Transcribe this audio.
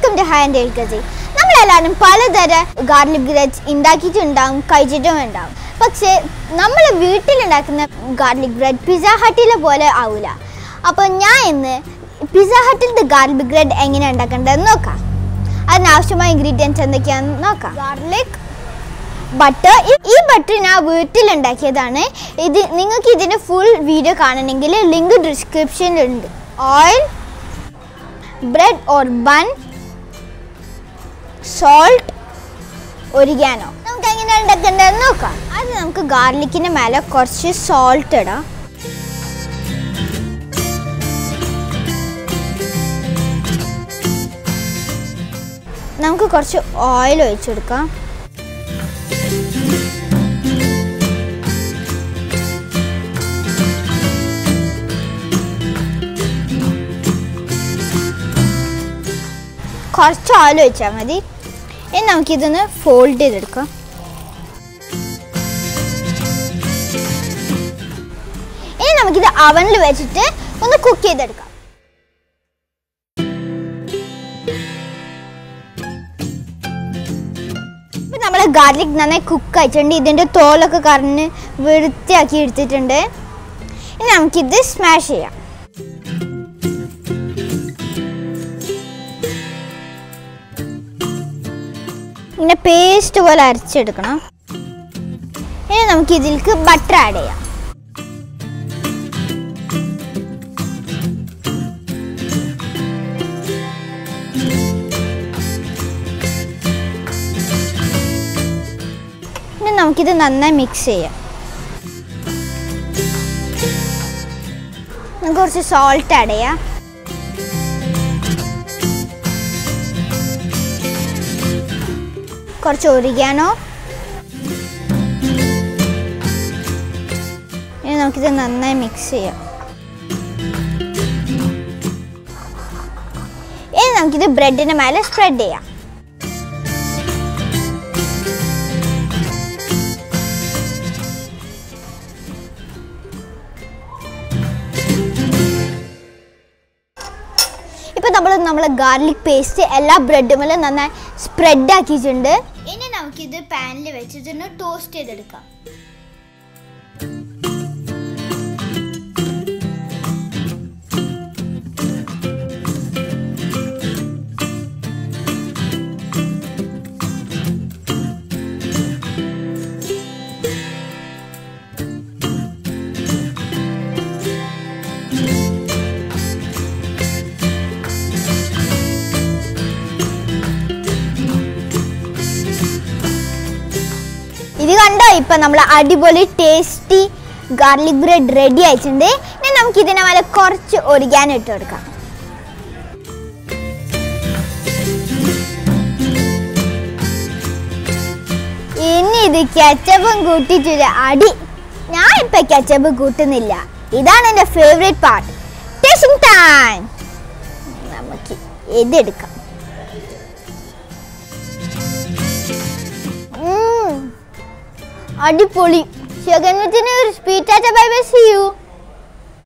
Welcome to hand എൽക്കസി നമ്മളെല്ലാവരും പലതരം garlic bread ഉണ്ടാക്കിയിട്ടുണ്ടാവും കഴിച്ചിട്ടും ഉണ്ടാവും പക്ഷേ നമ്മൾ വീട്ടിലുണ്ടാക്കുന്ന ഗാർലിക് ബ്രെഡ് പിസ്സ ഹട്ടിലെ പോലെ ആവില്ല അപ്പോൾ ഞാൻ ഇന്ന് പിസ്സ ഹട്ടിലത്തെ ഗാർലിക് ബ്രെഡ് എങ്ങനെ ഉണ്ടാക്കേണ്ടതെന്ന് നോക്കാം അതിനാവശ്യമായ ഇൻഗ്രീഡിയൻസ് എന്തൊക്കെയാണെന്ന് നോക്കാം ഗാർലിക് ബട്ടർ ഈ ബട്ടർ ഞാൻ വീട്ടിലുണ്ടാക്കിയതാണ് ഇത് നിങ്ങൾക്ക് ഇതിൻ്റെ ഫുൾ വീഡിയോ കാണണമെങ്കിൽ ലിങ്ക് ഡിസ്ക്രിപ്ഷനിലുണ്ട് oil bread or bun salt oregano നമുക്ക് എങ്ങനെ ഉണ്ടാക്കേണ്ടതെന്ന് നോക്കാം അത് നമുക്ക് ഗാർലിക്കിന് മേലെ കുറച്ച് സോൾട്ട് ഇടാം നമുക്ക് കുറച്ച് ഓയിൽ ഒഴിച്ചു കൊടുക്കാം കുറച്ച് ഓയിൽ ഒഴിച്ചാൽ മതി ഇനി നമുക്കിതൊന്ന് ഫോൾഡ് ചെയ്തെടുക്കാം ഇനി നമുക്കിത് അവനിൽ വെച്ചിട്ട് ഒന്ന് കുക്ക് ചെയ്തെടുക്കാം ഇപ്പം നമ്മൾ ഗാർലിക് നന്നായി കുക്ക് ആയിട്ടുണ്ട് ഇതിൻ്റെ തോലൊക്കെ കറന്ന് വൃത്തിയാക്കി എടുത്തിട്ടുണ്ട് ഇനി നമുക്കിത് സ്മാഷ് ചെയ്യാം ഇങ്ങനെ പേസ്റ്റ് പോലെ അരച്ചെടുക്കണം ഇനി നമുക്ക് ഇതിലേക്ക് ബട്ടർ ആഡ് ചെയ്യാം ഇനി നമുക്കിത് നന്നായി മിക്സ് ചെയ്യാം നമുക്ക് കുറച്ച് സോൾട്ട് ആഡ് ചെയ്യാം കുറച്ച് ഒരിക്കാനോ ഇനി നമുക്കിത് നന്നായി മിക്സ് ചെയ്യാം ഇനി നമുക്കിത് ബ്രെഡിന്റെ മേലെ സ്പ്രെഡ് ചെയ്യാം ഇപ്പൊ നമ്മൾ നമ്മളെ ഗാർലിക് പേസ്റ്റ് എല്ലാ ബ്രെഡുമേലും നന്നായി സ്പ്രെഡ് ആക്കിയിട്ടുണ്ട് ഇനി നമുക്കിത് പാനിൽ വെച്ചിട്ട് ടോസ്റ്റ് ചെയ്തെടുക്കാം ഇത് കണ്ടോ ഇപ്പൊ നമ്മൾ അടിപൊളി ടേസ്റ്റി ഗാർലിക് ബ്രെഡ് റെഡി ആയിട്ടുണ്ട് ഇനി നമുക്ക് ഇതിനെ മേലെ കുറച്ച് ഒരിക്കാൻ ഇട്ട് കൊടുക്കാം ഇനി ഇത് കെച്ചപ്പും കൂട്ടിച്ചൊരു അടി ഞാൻ ഇപ്പൊ കെച്ചപ്പ് കൂട്ടുന്നില്ല ഇതാണ് എൻ്റെ ഫേവറേറ്റ് പാർട്ട് ടേസ്റ്റിംഗ് ടൈം നമുക്ക് ഇതെടുക്കാം ഉം. അടിപൊളി സെക്കൻഡ് ഒരു സ്പീഡ് ആയിട്ട് ബൈ ബൈ സി യു